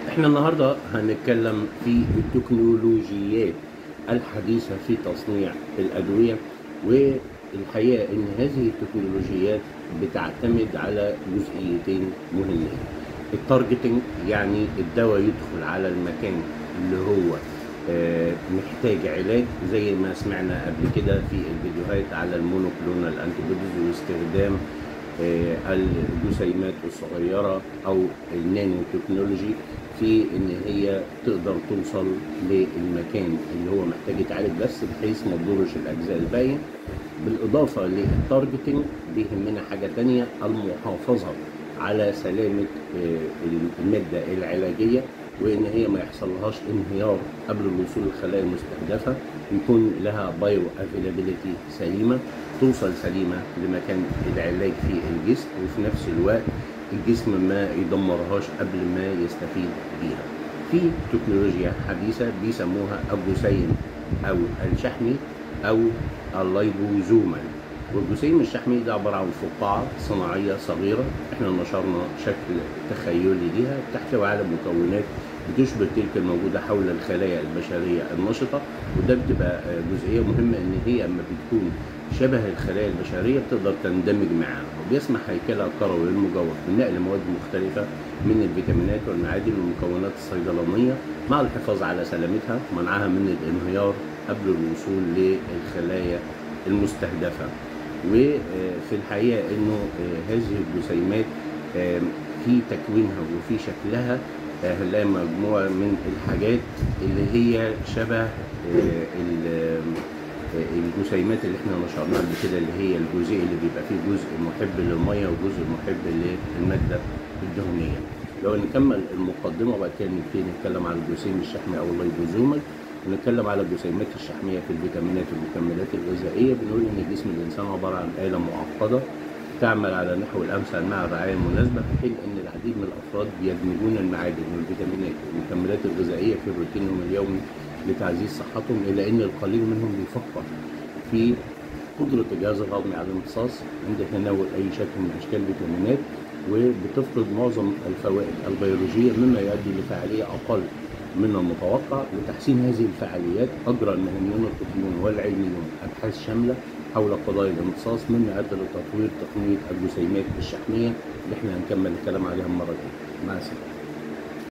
احنا النهارده هنتكلم في التكنولوجيات الحديثة في تصنيع الأدوية والحقيقة إن هذه التكنولوجيات بتعتمد على جزئيتين مهمين التارجتنج يعني الدواء يدخل على المكان اللي هو آه، محتاج علاج زي ما سمعنا قبل كده في الفيديوهات على المونوكلونال انتيبوديز واستخدام آه، الجسيمات الصغيرة أو النانو تكنولوجي في إن هي تقدر توصل للمكان اللي هو محتاج يتعالج بس بحيث ما تضرش الأجزاء الباقية بالإضافة للتارجتنج بيهمنا حاجة تانية المحافظة على سلامة آه، المادة العلاجية وإن هي ما يحصلهاش انهيار قبل الوصول للخلايا المستهدفة يكون لها بايو افيلابيلتي سليمة توصل سليمة لمكان العلاج في الجسم وفي نفس الوقت الجسم ما يدمرهاش قبل ما يستفيد بيها في تكنولوجيا حديثة بيسموها الجسيم أو الشحمي أو اللايبوزومال والجسيم الشحمي ده عبارة عن فقاعة صناعية صغيرة احنا نشرنا شكل تخيلي ليها تحتوي على مكونات بتشبه تلك الموجودة حول الخلايا البشرية النشطة وده بتبقى آه، جزئية مهمة ان هي اما بتكون شبه الخلايا البشرية بتقدر تندمج معاها وبيسمح هيكلها الكروي المجوف بنقل مواد مختلفة من الفيتامينات والمعادن والمكونات الصيدلانية مع الحفاظ على سلامتها ومنعها من الانهيار قبل الوصول للخلايا المستهدفة وفي الحقيقة انه آه، هذه الجسيمات آه، في تكوينها وفي شكلها آه، هنلاقي مجموعة من الحاجات اللي هي شبه آه، ال- آه، الجسيمات اللي احنا نشرناها قبل كده اللي هي الجزء اللي بيبقى فيه جزء محب للمية وجزء محب للمادة الدهنية. لو نكمل المقدمة وبعد كده نبتدي نتكلم على الجسيم الشحمي أو اللايبوزومال ونتكلم على الجسيمات الشحمية في الفيتامينات والمكملات الغذائية بنقول إن جسم الإنسان عبارة عن آلة معقدة تعمل على النحو الأمثل مع الرعاية المناسبة في حين أن العديد من الأفراد بيدمجون المعادن والفيتامينات والمكملات الغذائية في روتينهم اليومي لتعزيز صحتهم إلا أن القليل منهم بيفكر في قدرة الجهاز الهضمي على الامتصاص عند تناول أي شكل من أشكال الفيتامينات وبتفقد معظم الفوائد البيولوجية مما يؤدي لفاعلية أقل من المتوقع لتحسين هذه الفعاليات أجرى المهنيون الطبيون والعلميون أبحاث شاملة حول قضايا الامتصاص مما أدى لتطوير تقنية الجسيمات الشحمية اللي احنا هنكمل الكلام عليها المرة الجاية مع السلامة